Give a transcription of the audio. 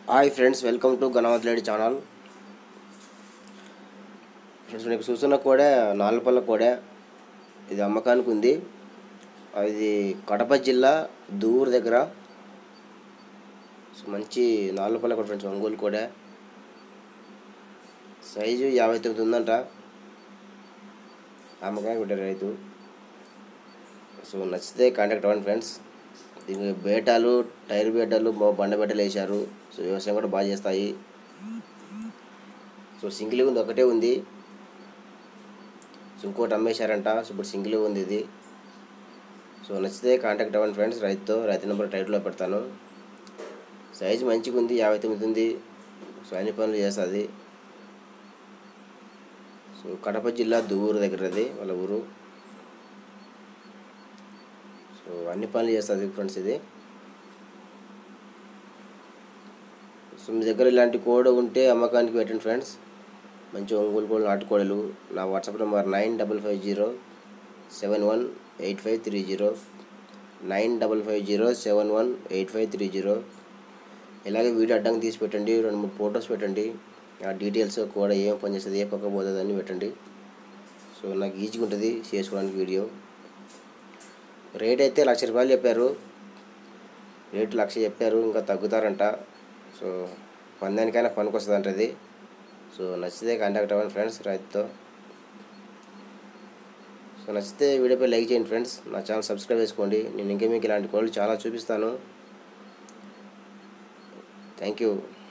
hi friends welcome to గణవత్ lady channel friends మీకు చూస్తున్న కూడా నాలుపల్ల కూడా ఇది అమ్మకానికి ఉంది ఇది కడప జిల్లా దూరు దగ్గర సో మంచి నాలుపల్ల కూడా ఫ్రెండ్స్ ఒంగోలు కూడా సైజు యాభై తొమ్మిది ఉందంట అమ్మకానికి పెట్టారు రైతు సో నచ్చితే కాంటాక్ట్ అవ్వండి ఫ్రెండ్స్ దీనికి బేటాలు టైర్ బేటాలు బ- బండ బేటాలు వేశారు సో వ్యవసాయం కూడా బాగా చేస్తాయి సో సింగిల్ ఉంది ఒకటే ఉంది సో ఇంకోటి అమ్మేశారంట సో ఇప్పుడు సింగిల్ ఉంది ఇది సో నచ్చితే కాంటాక్ట్ అవ్వండి ఫ్రెండ్స్ రైతుతో రైతు నెంబర్ టైట్లో పెడతాను సైజు మంచిగా ఉంది యాభై తొమ్మిది ఉంది సో అన్ని పనులు చేస్తుంది సో కడప జిల్లా దువ్వూరు దగ్గర అది వాళ్ళ ఊరు సో అన్ని పనులు చేస్తుంది ఫ్రెండ్స్ ఇది సో మీ దగ్గర ఇలాంటి కోడ్ ఉంటే అమ్మకానికి పెట్టండి ఫ్రెండ్స్ మంచి ఒంగోలు కోళ్ళు నాటుకోడలు నా WhatsApp number nine double five zero seven one eight five three zero nine double five zero seven one eight five three zero ఇలాగే వీడియో అడ్డంగా తీసి పెట్టండి రెండు మూడు ఫొటోస్ పెట్టండి ఆ డీటెయిల్స్ కూడా ఏం పని చేస్తుంది ఏ పక్క పోతుంది అని పెట్టండి సో నాకు ఈజీగా ఉంటుంది చేసుకోవడానికి వీడియో రేట్ అయితే లక్ష రూపాయలు చెప్పారు రేటు లక్ష చెప్పారు ఇంకా తగ్గుతారంట సో పందానికైనా పనికి అంటది సో నచ్చితే కాంటాక్ట్ అవ్వండి ఫ్రెండ్స్ రైతుతో సో నచ్చితే వీడియోపై లైక్ చేయండి ఫ్రెండ్స్ నా ఛానల్ సబ్స్క్రైబ్ చేసుకోండి నేను ఇంకా మీకు ఇలాంటి కోళ్ళు చాలా చూపిస్తాను థ్యాంక్ యూ